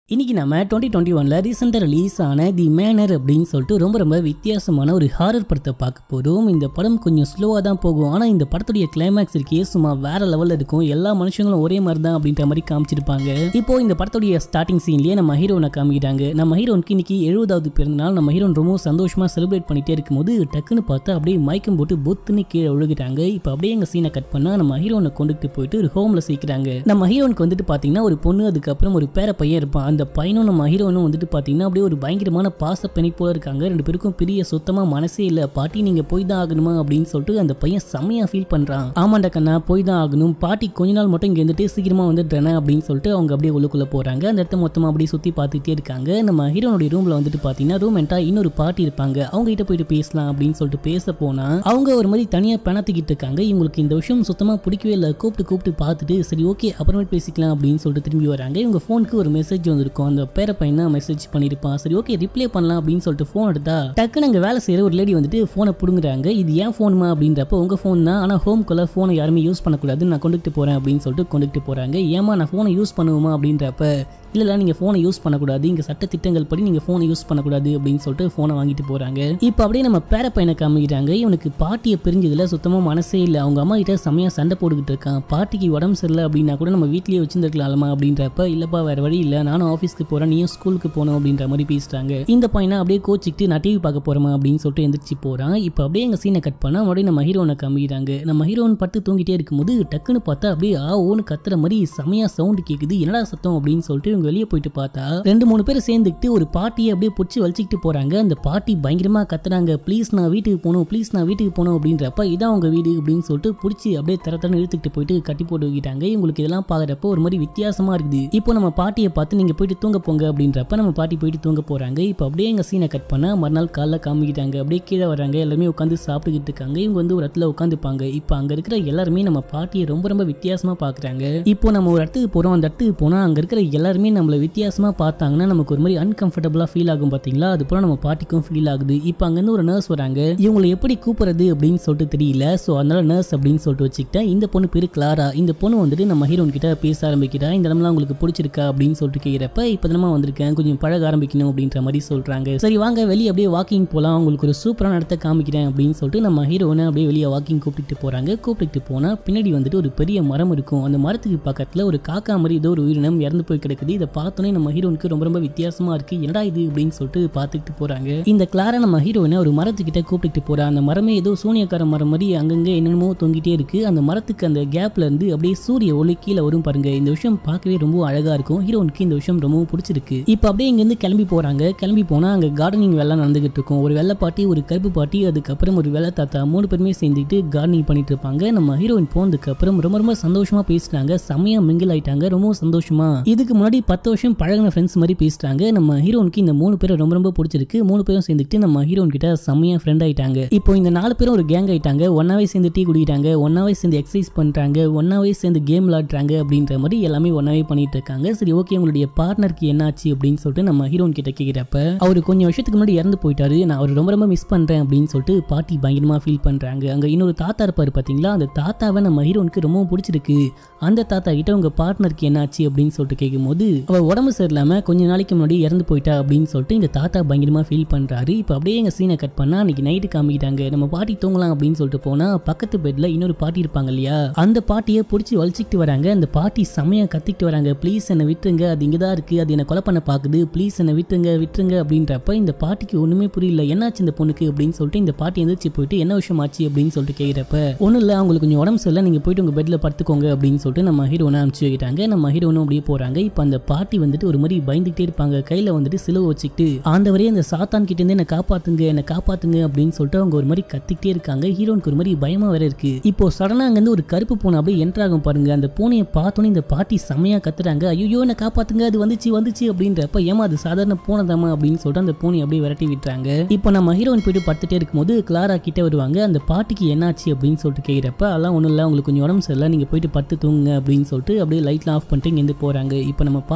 இன்னைக்கு நம்ம twenty twenty ஒன்ல ரீசெண்டாக ரிலீஸ் ஆன தி மேனர் அப்படின்னு சொல்லிட்டு ரொம்ப ரொம்ப வித்தியாசமான ஒரு ஹாரர் படத்தை பார்க்க போகிறோம் இந்த படம் கொஞ்சம் ஸ்லோவாக தான் போகும் ஆனால் இந்த படத்துடைய கிளைமேக்ஸ் இருக்கே சும்மா வேற லெவலில் இருக்கும் எல்லா மனுஷங்களும் ஒரே மாதிரி தான் அப்படின்ற மாதிரி காமிச்சிருப்பாங்க இப்போ இந்த படத்துடைய ஸ்டார்டிங் சீன்லேயே நம்ம ஹீரோனை காமிக்கிறாங்க நம்ம ஹீரோனுக்கு இன்னைக்கு எழுபதாவது பிறந்தநாள் நம்ம ஹீரோன் ரொம்ப சந்தோஷமாக செலிப்ரேட் பண்ணிட்டே இருக்கும்போது டக்குன்னு பார்த்தா அப்படியே மயக்கம் போட்டு பொத்துன்னு கீழே விழுகிறாங்க இப்போ அப்படியே எங்கள் சீனை கட் பண்ணால் நம்ம ஹீரோனை கொண்டுட்டு போயிட்டு ஒரு ஹோமில் சேர்க்குறாங்க நம்ம ஹீரோனுக்கு வந்துட்டு பார்த்தீங்கன்னா ஒரு பொண்ணு அதுக்கப்புறம் ஒரு பேர பையன் இருப்பான் அந்த பையனும் நம்ம ஹீரோனும் வந்துட்டு பார்த்தீங்கன்னா அப்படியே ஒரு பயங்கரமான பாச பிணை போல இருக்காங்க ரெண்டு பேருக்கும் பெரிய சுத்தமாக மனசே இல்லை பாட்டி நீங்கள் போய் தான் ஆகணுமா அப்படின்னு சொல்லிட்டு அந்த பையன் செம்மையாக ஃபீல் பண்ணுறான் ஆமாண்டா கண்ணா போய் தான் ஆகணும் பாட்டி கொஞ்ச நாள் மட்டும் இங்கே இருந்துட்டு சீக்கிரமாக வந்துடுறேன் அப்படின்னு சொல்லிட்டு அவங்க அப்படியே உள்ளுக்குள்ளே போகிறாங்க அந்த இடத்த மொத்தமாக அப்படியே சுற்றி பார்த்துட்டே இருக்காங்க நம்ம ஹீரோனுடைய ரூமில் வந்துட்டு பார்த்தீங்கன்னா ரூம் என்டா இன்னொரு பாட்டி இருப்பாங்க அவங்க கிட்ட போயிட்டு பேசலாம் அப்படின்னு சொல்லிட்டு பேச போனா அவங்க ஒரு மாதிரி தனியாக பணத்துக்கிட்டு இருக்காங்க இவங்களுக்கு இந்த விஷயம் சுத்தமாக பிடிக்கவே இல்லை கூப்பிட்டு கூப்பிட்டு பார்த்துட்டு சரி ஓகே அப்புறமேட்டு பேசிக்கலாம் அப்படின்னு சொல்லிட்டு திரும்பி வராங்க இவங்க ஃபோனுக்கு ஒரு மெசேஜ் வந்திருக்கும் அந்த பேர பையன் தான் மெசேஜ் பண்ணியிருப்பான் சரி ஓகே ரிப்ளை பண்ணலாம் அப்படின்னு சொல்லிட்டு ஃபோன் எடுத்தா டக்குன்னு அங்கே வேலை செய்கிற ஒரு லேடி வந்துட்டு ஃபோனை பிடுங்குறாங்க இது ஏன் ஃபோனுமா அப்படின்றப்ப உங்கள் ஃபோன் தான் ஆனால் ஹோம்குள்ளே ஃபோனை யாருமே யூஸ் பண்ணக்கூடாது நான் கொண்டுட்டு போகிறேன் அப்படின்னு சொல்லிட்டு கொண்டுட்டு போகிறாங்க ஏமா நான் ஃபோனை யூஸ் பண்ணுவோமா அப்படின்றப்ப இல்லை இல்லை நீங்கள் ஃபோனை யூஸ் பண்ணக்கூடாது இங்கே சட்ட திட்டங்கள் படி நீங்கள் ஃபோனை யூஸ் பண்ணக்கூடாது அப்படின்னு சொல்லிட்டு ஃபோனை வாங்கிட்டு போகிறாங்க இப்போ அப்படியே நம்ம பேர பையனை காமிக்கிறாங்க இவனுக்கு பாட்டியை பிரிஞ்சதில் சுத்தமாக மனசே இல்லை அவங்க அம்மா கிட்ட செம்மையாக சண்டை போட்டுக்கிட்டு இருக்கான் பாட்டிக்கு உடம்பு சரியில்லை அப்படின்னா கூட நம்ம வீட்லேயே வச்சிருந்துருக்கலாமா அப்படின்றப்ப இல்லைப்பா வேறு வழி இல்லை நானும் ஆஃபீஸ்க்கு போகிறேன் நீயும் ஸ்கூலுக்கு போகணும் அப்படின்ற மாதிரி பேசுகிறாங்க இந்த பையனை அப்படியே கோச்சிக்கிட்டு நான் டிவி பார்க்க போகிறோமா அப்படின்னு சொல்லிட்டு எந்திரிச்சு போகிறான் இப்போ அப்படியே எங்கள் சீனை கட் பண்ணால் மறுபடியும் நம்ம ஹீரோனை காமிக்கிறாங்க நம்ம ஹீரோன் பட்டு தூங்கிட்டே இருக்கும்போது டக்குன்னு பார்த்தா அப்படியே ஆ ஓன்னு கத்துற மாதிரி செம்மையாக சவுண்டு கேட்குது என்னடா சத்தம் அப்படின்னு சொல்லிட்டு இவங்க வெளியே போயிட்டு பார்த்தா ரெண்டு மூணு பேர் சேர்ந்துக்கிட்டு ஒரு பாட்டியை அப்படியே பிடிச்சி வலிச்சிக்கிட்டு போறாங்க அந்த பாட்டி பயங்கரமா கத்துறாங்க ப்ளீஸ் நான் வீட்டுக்கு போகணும் ப்ளீஸ் நான் வீட்டுக்கு போகணும் அப்படின்றப்ப இதான் உங்க வீடு அப்படின்னு சொல்லிட்டு பிடிச்சி அப்படியே தர தரன்னு இழுத்துக்கிட்டு போயிட்டு கட்டி போட்டு வைக்கிட்டாங்க இவங்களுக்கு இதெல்லாம் பார்க்குறப்ப ஒரு மாதிரி வித்தியாசமா இருக்குது இப்போ நம்ம பாட்டியை பார்த்து நீங்க போயிட்டு தூங்க போங்க அப்படின்றப்ப நம்ம பாட்டி போயிட்டு தூங்க போறாங்க இப்போ அப்படியே எங்க சீனை கட் பண்ணா மறுநாள் காலைல காமிக்கிட்டாங்க அப்படியே கீழே வராங்க எல்லாருமே உட்காந்து சாப்பிட்டுக்கிட்டு இருக்காங்க இவங்க வந்து ஒரு இடத்துல உட்காந்துப்பாங்க இப்போ அங்க இருக்கிற எல்லாருமே நம்ம பாட்டியை ரொம்ப ரொம்ப வித்தியாசமா பாக்குறாங்க இப்போ நம்ம ஒரு இடத்துக்கு போறோம் அந்த இடத்துக்கு போனா அங்க இருக்கிற எல்லாருமே நம்மள வித்தியாசமா பார்த்தாங்கன்னா நமக்கு ஒரு மாதிரி அன்கம்ஃபர்டபுளா ஃபீல் ஆகும் பாத்தீங்களா அது போல நம்ம பாட்டிக்கும் ஃபீல் ஆகுது இப்போ அங்கேருந்து ஒரு நர்ஸ் வராங்க இவங்களை எப்படி கூப்பிடுறது அப்படின்னு சொல்லிட்டு தெரியல ஸோ அதனால நர்ஸ் அப்படின்னு சொல்லிட்டு வச்சுக்கிட்டேன் இந்த பொண்ணு பேரு கிளாரா இந்த பொண்ணு வந்துட்டு நம்ம ஹீரோன் கிட்ட பேச ஆரம்பிக்கிறா இந்த இடம்லாம் உங்களுக்கு பிடிச்சிருக்கா அப்படின்னு சொல்லிட்டு கேட்கிறப்ப இப்போ தினமா வந்திருக்கேன் கொஞ்சம் பழக ஆரம்பிக்கணும் அப்படின்ற மாதிரி சொல்றாங்க சரி வாங்க வெளியே அப்படியே வாக்கிங் போலாம் உங்களுக்கு ஒரு சூப்பரான இடத்த காமிக்கிறேன் அப்படின்னு சொல்லிட்டு நம்ம ஹீரோனை அப்படியே வெளியே வாக்கிங் கூப்பிட்டு போறாங்க கூப்பிட்டு போனா பின்னாடி வந்துட்டு ஒரு பெரிய மரம் இருக்கும் அந்த மரத்துக்கு பக்கத்துல ஒரு காக்கா மாதிரி ஏதோ ஒரு உயிரினம் இறந்து போய் கிடக்குது இதை பார்த்தோன்னே நம்ம ஹீரோனுக்கு ரொம்ப ரொம்ப வித்தியாசமா இருக்கு என்னடா இது அப்படின்னு சொல்லிட்டு பார்த்துக்கிட்டு போறாங்க இந்த கிளாரை நம்ம ஹீரோயினை ஒரு மரத்துக்கிட்ட கூப்பிட்டு போறா அந்த மரமே ஏதோ சூனியக்கார மரம் மாதிரி அங்கங்க என்னென்னமோ தொங்கிட்டே இருக்கு அந்த மரத்துக்கு அந்த கேப்ல இருந்து அப்படியே சூரிய ஒளி கீழே வரும் பாருங்க இந்த விஷயம் பார்க்கவே ரொம்ப அழகா இருக்கும் ஹீரோனுக்கு இந்த விஷயம் ரொம்பவும் பிடிச்சிருக்கு இப்போ அப்படியே இங்க இருந்து கிளம்பி போறாங்க கிளம்பி போனா அங்க கார்டனிங் வேலை நடந்துகிட்டு இருக்கும் ஒரு வெள்ளை பாட்டி ஒரு கருப்பு பாட்டி அதுக்கப்புறம் ஒரு வெள்ளை தாத்தா மூணு பேருமே சேர்ந்துட்டு கார்டனிங் பண்ணிட்டு இருப்பாங்க நம்ம ஹீரோயின் போனதுக்கு அப்புறம் ரொம்ப ரொம்ப சந்தோஷமா பேசுறாங்க செம்மையா மிங்கிள் ஆயிட்டாங்க ரொம்ப சந்தோஷமா இதுக்கு முன்னாடி பத்து வருஷம் பழகின ஃப்ரெண்ட்ஸ் மாதிரி பேசுறாங்க நம்ம ஹீரோனுக்கு இந்த மூணு பேரும் ரொம்ப ரொம்ப பிடிச்சிருக்கு மூணு பேரும் சேர்ந்துட்டு நம்ம ஹீரோன் கிட்ட செம்மையா ஃப்ரெண்ட் ஆயிட்டாங்க இப்போ இந்த நாலு பேரும் ஒரு கேங் ஆயிட்டாங்க ஒன்னாவே சேர்ந்து டீ குடிக்கிறாங்க ஒன்னாவே சேர்ந்து எக்ஸசைஸ் பண்றாங்க ஒன்னாவே சேர்ந்து கேம் விளாடுறாங்க அப்படின்ற மாதிரி எல்லாமே ஒன்னாவே பண்ணிட்டு இருக்காங்க சரி ஓகே உங்களுடைய பார்ட்னருக்கு என்னாச்சு அப்படின்னு சொல்லிட்டு நம்ம ஹீரோன் கிட்ட கேட்கிறப்ப அவர் கொஞ்சம் வருஷத்துக்கு முன்னாடி இறந்து போயிட்டாரு நான் அவர் ரொம்ப ரொம்ப மிஸ் பண்றேன் அப்படின்னு சொல்லிட்டு பாட்டி பயங்கரமா ஃபீல் பண்றாங்க அங்க இன்னொரு தாத்தா இருப்பாரு பாத்தீங்களா அந்த தாத்தாவை நம்ம ஹீரோனுக்கு ரொம்பவும் பிடிச்சிருக்கு அந்த தாத்தா கிட்ட உங்க பார்ட்னருக்கு என்னாச்சு அப்படின்னு சொல்லிட்டு கேட்கும்போது அவ உடம்பு சரியில்லாம கொஞ்ச நாளைக்கு முன்னாடி இறந்து போயிட்டா அப்படின்னு சொல்லிட்டு இந்த தாத்தா பயங்கரமா ஃபீல் பண்றாரு இப்போ அப்படியே எங்க சீனை கட் பண்ணா அன்னைக்கு நைட்டு காமிக்கிட்டாங்க நம்ம பாட்டி தூங்கலாம் அப்படின்னு சொல்லிட்டு போனா பக்கத்து பெட்ல இன்னொரு பாட்டி இருப்பாங்க இல்லையா அந்த பாட்டியை பிடிச்சி வலிச்சிக்கிட்டு வராங்க அந்த பாட்டி செமையா கத்திக்கிட்டு வராங்க ப்ளீஸ் என்னை விட்டுருங்க அது இங்கே தான் இருக்கு அது என்னை கொலை பண்ண பாக்குது ப்ளீஸ் என்னை விட்டுருங்க விட்டுருங்க அப்படின்றப்ப இந்த பாட்டிக்கு ஒண்ணுமே புரியல என்னாச்சு இந்த பொண்ணுக்கு அப்படின்னு சொல்லிட்டு இந்த பாட்டி எந்திரிச்சு போயிட்டு என்ன விஷயம் ஆச்சு அப்படின்னு சொல்லிட்டு கேட்கிறப்ப ஒன்றும் இல்லை அவங்களுக்கு கொஞ்சம் உடம்பு சரியில்லை நீங்க போயிட்டு உங்க பெட்ல படுத்துக்கோங்க அப்படின்னு சொல்லிட்டு நம்ம ஹீரோனை அனுப்பிச்சு வைக்கிட்டாங்க நம்ம ஹீரோனும் அப்படியே போறாங்க இப்போ அந்த பாட்டி வந்துட்டு ஒரு மாதிரி பயந்துகிட்டே இருப்பாங்க கையில வந்துட்டு சிலுவை வச்சுக்கிட்டு ஆண்டவரே அந்த சாத்தான் கிட்ட இருந்து என்ன காப்பாத்துங்க என்ன காப்பாத்துங்க அப்படின்னு சொல்லிட்டு அவங்க ஒரு மாதிரி கத்திக்கிட்டே இருக்காங்க ஹீரோனுக்கு ஒரு மாதிரி பயமா வேற இருக்கு இப்போ சடனா அங்கிருந்து ஒரு கருப்பு பூனை அப்படியே என்ட்ரு ஆகும் பாருங்க அந்த பூனையை பார்த்தோன்னே இந்த பாட்டி செமையா கத்துறாங்க ஐயோ என்ன காப்பாத்துங்க அது வந்துச்சு வந்துச்சு அப்படின்றப்ப ஏமா அது சாதாரண பூனை தாமா அப்படின்னு சொல்லிட்டு அந்த பூனை அப்படியே விரட்டி விட்டுறாங்க இப்போ நம்ம ஹீரோயின் போயிட்டு படுத்துட்டே இருக்கும்போது கிளாரா கிட்ட வருவாங்க அந்த பாட்டிக்கு என்னாச்சு அப்படின்னு சொல்லிட்டு கேட்கிறப்ப அதெல்லாம் ஒன்றும் இல்லை உங்களுக்கு கொஞ்சம் உடம்பு சரியில்லை நீங்க போயிட்டு படுத்து தூங்குங்க அப்படின்னு சொல்லிட்டு அப்படியே லைட்லாம் ஆஃப் பண்ணிட்டு இங்கேருந்து போறாங்க இப்போ நம்ம பாட்டி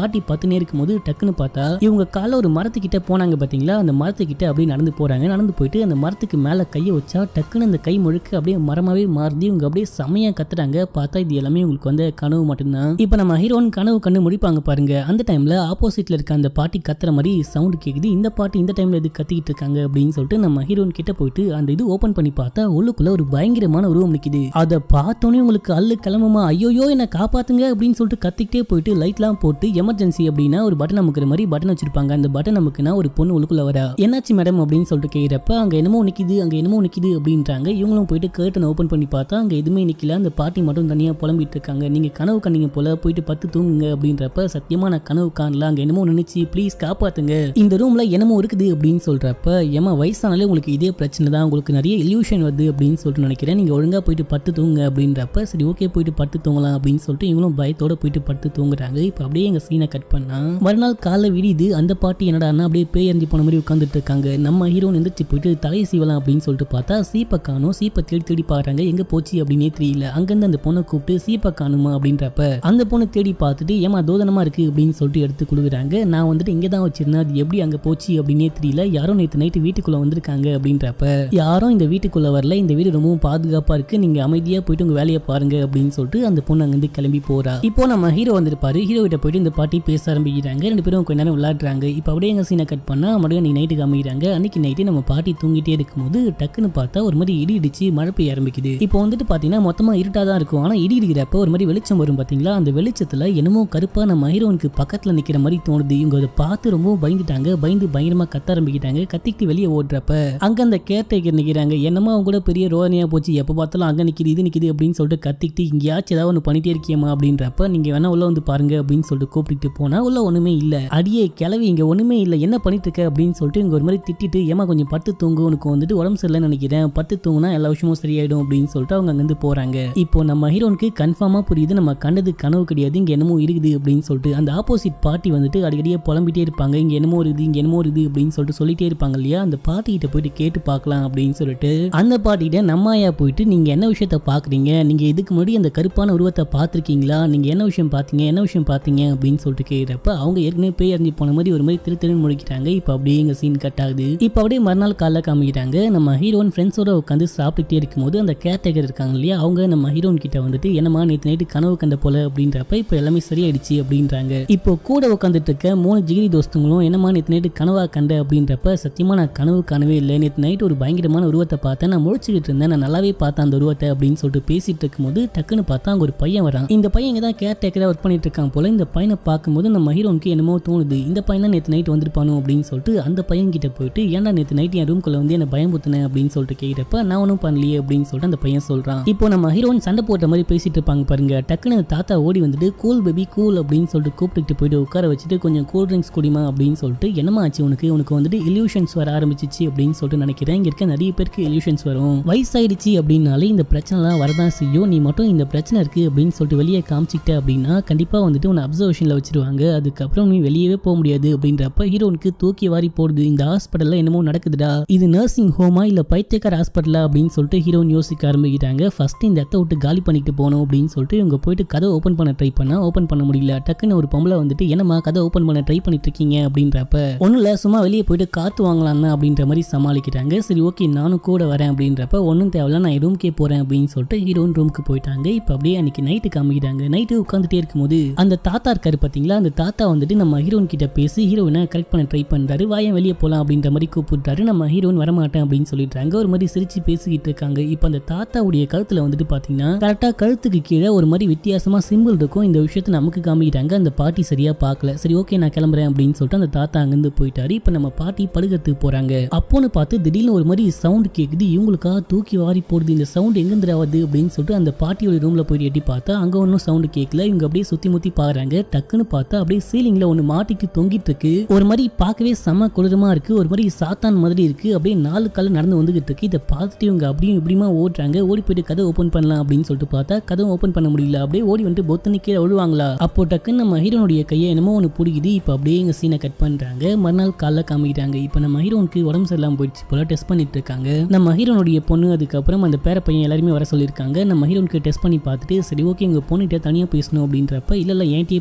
பாட்டி பத்துனே இருக்கும்போது டக்குன்னு பார்த்தா இவங்க காலைல ஒரு மரத்துக்கிட்ட போனாங்க பாத்தீங்களா அந்த மரத்துக்கிட்ட அப்படியே நடந்து போறாங்க நடந்து போயிட்டு அந்த மரத்துக்கு மேல கையை வச்சா டக்குன்னு அந்த கை முழுக்க அப்படியே மரமாவே மாறுதி இவங்க அப்படியே செமையா கத்துறாங்க பார்த்தா இது எல்லாமே உங்களுக்கு வந்து கனவு மட்டும்தான் இப்போ நம்ம ஹீரோன் கனவு கண்டு முடிப்பாங்க பாருங்க அந்த டைம்ல ஆப்போசிட்ல இருக்க அந்த பாட்டி கத்துற மாதிரி சவுண்ட் கேக்குது இந்த பாட்டி இந்த டைம்ல எது கத்திக்கிட்டு இருக்காங்க அப்படின்னு சொல்லிட்டு நம்ம ஹீரோன் கிட்ட போயிட்டு அந்த இது ஓபன் பண்ணி பார்த்தா உள்ளுக்குள்ள ஒரு பயங்கரமான உருவம் நிக்குது அதை பார்த்தோன்னே உங்களுக்கு அல்லு கிளம்புமா ஐயோயோ என்ன காப்பாத்துங்க அப்படின்னு சொல்லிட்டு கத்திக்கிட்டே போயிட்டு லைட்லாம் போட்டு எமர்ஜென்சி அப்படின்னா ஒரு பட்டன் அமுக்கிற மாதிரி பட்டன் வச்சிருப்பாங்க அந்த பட்டன் அமுக்குனா ஒரு பொண்ணு உள்ளுக்குள்ள வரா என்னாச்சு மேடம் அப்படின்னு சொல்லிட்டு கேட்கிறப்ப அங்க என்னமோ நிக்குது அங்க என்னமோ நிக்குது அப்படின்றாங்க இவங்களும் போயிட்டு கேர்டன் ஓபன் பண்ணி பார்த்தா அங்க எதுவுமே நிக்கல அந்த பாட்டி மட்டும் தனியா புலம்பிட்டு இருக்காங்க நீங்க கனவு கண்டீங்க போல போயிட்டு பத்து தூங்குங்க அப்படின்றப்ப சத்தியமா நான் கனவு காணல அங்க என்னமோ நினைச்சு ப்ளீஸ் காப்பாத்துங்க இந்த ரூம்ல என்னமோ இருக்குது அப்படின்னு சொல்றப்ப ஏமா வயசானாலே உங்களுக்கு இதே பிரச்சனை தான் உங்களுக்கு நிறைய இல்யூஷன் வருது அப்படின்னு சொல்லிட்டு நினைக்கிறேன் நீங்க ஒழுங்கா போயிட்டு பத்து தூங்குங்க அப்படின்றப்ப சரி ஓகே போயிட்டு பத்து தூங்கலாம் அப்படின்னு சொல்லிட்டு இவங்களும் பயத்தோட போயிட்டு படுத்து தூங்குறாங்க இப்போ அப்படியே எங்க சீனை கட் பண்ணா மறுநாள் காலை விடியுது அந்த பாட்டி என்னடான்னா அப்படியே பேய் எறிஞ்சு போன மாதிரி உட்காந்துட்டு இருக்காங்க நம்ம ஹீரோ எந்திரிச்சு போயிட்டு தலையை சீவலாம் அப்படின்னு சொல்லிட்டு பார்த்தா சீப்பை காணும் சீப்பை தேடி தேடி பாக்குறாங்க எங்க போச்சு அப்படின்னே தெரியல அங்கிருந்து அந்த பொண்ணை கூப்பிட்டு சீப்பை காணுமா அப்படின்றப்ப அந்த பொண்ணு தேடி பார்த்துட்டு ஏமா தோதனமா இருக்கு அப்படின்னு சொல்லிட்டு எடுத்து கொடுக்குறாங்க நான் வந்துட்டு இங்கே தான் வச்சிருந்தேன் அது எப்படி அங்க போச்சு அப்படின்னே தெரியல யாரும் நேற்று நைட்டு வீட்டுக்குள்ள வந்திருக்காங்க அப்படின்றப்ப யாரும் இந்த வீட்டுக்குள்ள வரல இந்த வீடு ரொம்பவும் பாதுகாப்பா இருக்கு நீங்க அமைதியா போயிட்டு உங்க வேலையை பாருங்க அப்படின்னு சொல்லிட்டு அந்த பொண்ணு அங்கிருந்து கிளம்பி போறா இப்போ நம்ம ஹீரோ வந்திருப்பாரு ஹீரோ கிட்ட போயிட்டு இந்த பாட்டி பேச ஆரம்பிக்கிறாங்க ரெண்டு பேரும் கொஞ்ச நேரம் விளையாடுறாங்க இப்போ அப்படியே எங்க சீனை கட் பண்ணா மறுபடியும் நீ நைட்டுக்கு அமைகிறாங்க அன்னைக்கு நைட்டு நம்ம பாட்டி தூங்கிட்டே இருக்கும்போது டக்குன்னு பார்த்தா ஒரு மாதிரி இடி இடிச்சு மழை பெய்ய ஆரம்பிக்குது இப்போ வந்துட்டு பாத்தீங்கன்னா மொத்தமா இருட்டா தான் இருக்கும் ஆனா இடி இடிக்கிறப்ப ஒரு மாதிரி வெளிச்சம் வரும் பாத்தீங்களா அந்த வெளிச்சத்துல என்னமோ கருப்பா நம்ம ஹீரோனுக்கு பக்கத்துல நிக்கிற மாதிரி தோணுது இவங்க அதை பார்த்து ரொம்ப பயந்துட்டாங்க பயந்து பயங்கரமா கத்த ஆரம்பிக்கிட்டாங்க கத்திக்கிட்டு வெளியே ஓடுறப்ப அங்க அந்த கேர்டேக்கர் நிக்கிறாங்க என்னமோ அவங்க கூட பெரிய ரோதனையா போச்சு எப்ப பார்த்தாலும் அங்க நிக்குது இது நிக்குது அப்படின்னு சொல்லிட்டு கத்திக்கிட்டு இங்கேயாச்சும் ஏதாவது ஒன்று பண்ணிட்டே இருக்கியம்மா அப்படின்றப்ப நீங்க வேணா உள்ள வந்து பாருங்க அப்படின்னு சொல்லிட்டு கூப்பிட்டு போனா உள்ள ஒண்ணுமே இல்ல அடியே கிளவி இங்க ஒண்ணுமே இல்ல என்ன பண்ணிட்டு இருக்க அப்படின்னு சொல்லிட்டு இங்க ஒரு மாதிரி திட்டிட்டு ஏமா கொஞ்சம் பட்டு தூங்கு உனக்கு வந்துட்டு உடம்பு சரியில்லைன்னு நினைக்கிறேன் பட்டு தூங்குனா எல்லா விஷயமும் சரியாயிடும் அப்படின்னு சொல்லிட்டு அவங்க அங்கிருந்து போறாங்க இப்போ நம்ம ஹீரோனுக்கு கன்ஃபார்மா புரியுது நம்ம கண்டது கனவு கிடையாது இங்க என்னமோ இருக்குது அப்படின்னு சொல்லிட்டு அந்த ஆப்போசிட் பார்ட்டி வந்துட்டு அடிக்கடியே புலம்பிட்டே இருப்பாங்க இங்க என்னமோ இருக்குது இங்க என்னமோ இருக்குது அப்படின்னு சொல்லிட்டு சொல்லிட்டே இருப்பாங்க இல்லையா அந்த பாட்டி கிட்ட போயிட்டு கேட்டு பார்க்கலாம் அப்படின்னு சொல்லிட்டு அந்த பாட்டிகிட்ட நம்ம ஆயா போயிட்டு நீங்க என்ன விஷயத்த பாக்குறீங்க நீங்க இதுக்கு முன்னாடி அந்த கருப்பான உருவத்தை பார்த்திருக்கீங்களா நீங்க என்ன விஷயம் பார்த்தீங்க என்ன விஷயம் பார்த்தீங்க அப்படின்னு சொல்லிட்டு கேட்கிறப்ப அவங்க ஏற்கனவே பேய் அறிஞ்சு போன மாதிரி ஒரு மாதிரி திரு திருன்னு முடிக்கிறாங்க இப்போ அப்படியே எங்க சீன் கட் ஆகுது இப்போ அப்படியே மறுநாள் காலைல காமிக்கிறாங்க நம்ம ஹீரோன் ஃப்ரெண்ட்ஸோட உட்காந்து சாப்பிட்டுட்டே இருக்கும்போது அந்த கேர்டேக்கர் இருக்காங்க இல்லையா அவங்க நம்ம ஹீரோன் கிட்ட வந்துட்டு என்னமா நேற்று நைட்டு கனவு கண்ட போல அப்படின்றப்ப இப்போ எல்லாமே சரியாயிடுச்சு அப்படின்றாங்க இப்போ கூட உட்காந்துட்டு இருக்க மூணு ஜிகிரி தோஸ்துங்களும் என்னமா நேற்று நைட்டு கனவா கண்ட அப்படின்றப்ப சத்தியமா நான் கனவு கனவே இல்லை நேற்று நைட்டு ஒரு பயங்கரமான உருவத்தை பார்த்தேன் நான் முழிச்சுக்கிட்டு இருந்தேன் நான் நல்லாவே பார்த்தேன் அந்த உருவத்தை அப்படின்னு சொல்லிட்டு பேசிட்டு இருக்கும்போது டக்குன்னு பார்த்தா அங்க ஒரு பையன் வரான் இந்த பையன் இங்க தான் கேர் டேக்கரா ஒர்க் பண்ணிட்டு இருக்கான் போல இந்த பையனை பார்க்கும்போது நம்ம ஹீரோனுக்கு என்னமோ தோணுது இந்த பையன் தான் நேற்று நைட் வந்திருப்பானோ அப்படின்னு சொல்லிட்டு அந்த பையன் கிட்ட போயிட்டு ஏன்டா நேற்று நைட் என் ரூம்குள்ள வந்து என்ன பயமுத்துனேன் அப்படின்னு சொல்லிட்டு கேட்கிறப்ப நான் ஒன்றும் பண்ணலையே அப்படின்னு சொல்லிட்டு அந்த பையன் சொல்றான் இப்போ நம்ம ஹீரோயின் சண்டை போட்ட மாதிரி பேசிட்டு இருப்பாங்க பாருங்க டக்குன்னு அந்த தாத்தா ஓடி வந்துட்டு கூல் பேபி கூல் அப்படின்னு சொல்லிட்டு கூப்பிட்டுட்டு போயிட்டு உட்கார வச்சுட்டு கொஞ்சம் கூல் ட்ரிங்க்ஸ் குடிமா அப்படின்னு சொல்லிட்டு என்னமா ஆச்சு உனக்கு உனக்கு வந்துட்டு இல்யூஷன்ஸ் வர ஆரம்பிச்சிச்சு அப்படின்னு சொல்லிட்டு நினைக்கிறேன் இங்க இருக்க நிறைய பேருக்கு இல்யூஷன்ஸ் வரும் வயசாயிடுச்சு அப்படின்னாலே இந்த பிரச்சனைலாம் வரதான் செய்யும் நீ மட்டும் இந்த பிரச்சனை இருக்கு அப்படின்னு சொல்லிட்டு வெளியே காமிச்சிக்கிட்ட அப்படின்னா கண்டிப்பா வந்துட்டு உன்னை அப்சர்வேஷன்ல வச்சிருவாங்க அதுக்கப்புறம் நீ வெளியவே போக முடியாது அப்படின்றப்ப ஹீரோனுக்கு தூக்கி வாரி போடுது இந்த ஹாஸ்பிட்டல்ல என்னமோ நடக்குதுடா இது நர்சிங் ஹோமா இல்ல பைத்தியக்கார ஹாஸ்பிட்டலா அப்படின்னு சொல்லிட்டு ஹீரோன் யோசிக்க ஆரம்பிக்கிறாங்க ஃபர்ஸ்ட் இந்த இடத்த விட்டு காலி பண்ணிட்டு போகணும் அப்படின்னு சொல்லிட்டு இவங்க போயிட்டு கதை ஓப்பன் பண்ண ட்ரை பண்ணா ஓப்பன் பண்ண முடியல டக்குன்னு ஒரு பொம்பளை வந்துட்டு என்னம்மா கதை ஓப்பன் பண்ண ட்ரை பண்ணிட்டு இருக்கீங்க அப்படின்றப்ப ஒன்றும் இல்லை சும்மா வெளியே போயிட்டு காத்து வாங்கலாம் அப்படின்ற மாதிரி சமாளிக்கிறாங்க சரி ஓகே நானும் கூட வரேன் அப்படின்றப்ப ஒன்றும் தேவையில்ல நான் ரூம்க்கே போறேன் அப்படின்னு சொல்லிட்டு ஹீரோன் ரூமுக்கு போயிட்டாங்க இப்போ அப்படியே அன்னைக்கு நைட்டு காமிக்கிறாங்க நைட்டு உட்காந்துட்டே இருக்கும்போது அந்த தாத்தா இருக்காரு பாத்தீங்களா அந்த தாத்தா வந்துட்டு நம்ம ஹீரோன் கிட்ட பேசி ஹீரோயினை கரெக்ட் பண்ண ட்ரை பண்றாரு வாயன் வெளியே போலாம் அப்படின்ற மாதிரி கூப்பிட்டாரு நம்ம ஹீரோயின் வரமாட்டேன் அப்படின்னு சொல்லிட்டாங்க ஒரு மாதிரி சிரிச்சு பேசிக்கிட்டு இருக்காங்க இப்போ அந்த தாத்தாவுடைய கழுத்துல வந்துட்டு பாத்தீங்கன்னா கரெக்டா கழுத்துக்கு கீழே ஒரு மாதிரி வித்தியாசமா சிம்பிள் இருக்கும் இந்த விஷயத்த நமக்கு காமிக்கிறாங்க அந்த பாட்டி சரியா பார்க்கல சரி ஓகே நான் கிளம்புறேன் அப்படின்னு சொல்லிட்டு அந்த தாத்தா அங்கிருந்து போயிட்டாரு இப்போ நம்ம பாட்டி படுக்கிறதுக்கு போறாங்க அப்போன்னு பார்த்து திடீர்னு ஒரு மாதிரி சவுண்ட் கேக்குது இவங்களுக்காக தூக்கி வாரி போடுது இந்த சவுண்ட் எங்கிருந்து ஆகுது அப்படின்னு சொல்லிட்டு அந்த பாட்டியோட ரூம்ல போய் எட்டி பார்த்தா அங்க ஒன்றும் சவுண்ட் கேட்கல இவங்க அப்படியே சுத்தி முத்தி பாக்குறாங்க டக்குன்னு பார்த்தா அப்படியே சீலிங்ல ஒன்று மாட்டிட்டு தொங்கிட்டு இருக்கு ஒரு மாதிரி பார்க்கவே செம கொடூரமா இருக்கு ஒரு மாதிரி சாத்தான் மாதிரி இருக்கு அப்படியே நாலு கால நடந்து வந்துகிட்டு இருக்கு இதை பார்த்துட்டு இவங்க அப்படியும் இப்படியுமா ஓடுறாங்க ஓடி போயிட்டு கதை ஓப்பன் பண்ணலாம் அப்படின்னு சொல்லிட்டு பார்த்தா கதை ஓப்பன் பண்ண முடியல அப்படியே ஓடி வந்துட்டு பொத்தனி கீழே விழுவாங்களா அப்போ டக்குன்னு நம்ம ஹீரோனுடைய கையை என்னமோ ஒன்று பிடிக்குது இப்போ அப்படியே எங்க சீனை கட் பண்றாங்க மறுநாள் காலைல காமிக்கிறாங்க இப்போ நம்ம ஹீரோனுக்கு உடம்பு சரியில்லாம போயிடுச்சு போல டெஸ்ட் பண்ணிட்டு இருக்காங்க நம்ம ஹீரோனுடைய பொண்ணு அதுக்கப்புறம் அந்த பேர பையன் எல்லாருமே வர சொல்லியிருக்காங்க நம்ம ஹீரோனுக்கு டெஸ்ட் பண்ணி பார்த்துட்டு சரி ஓகே உங்க பொண்ணுகிட்ட தனியா பேசணும் அப்படின்றப்ப இல்ல இல்ல என்கிட்டயே பேசுங்க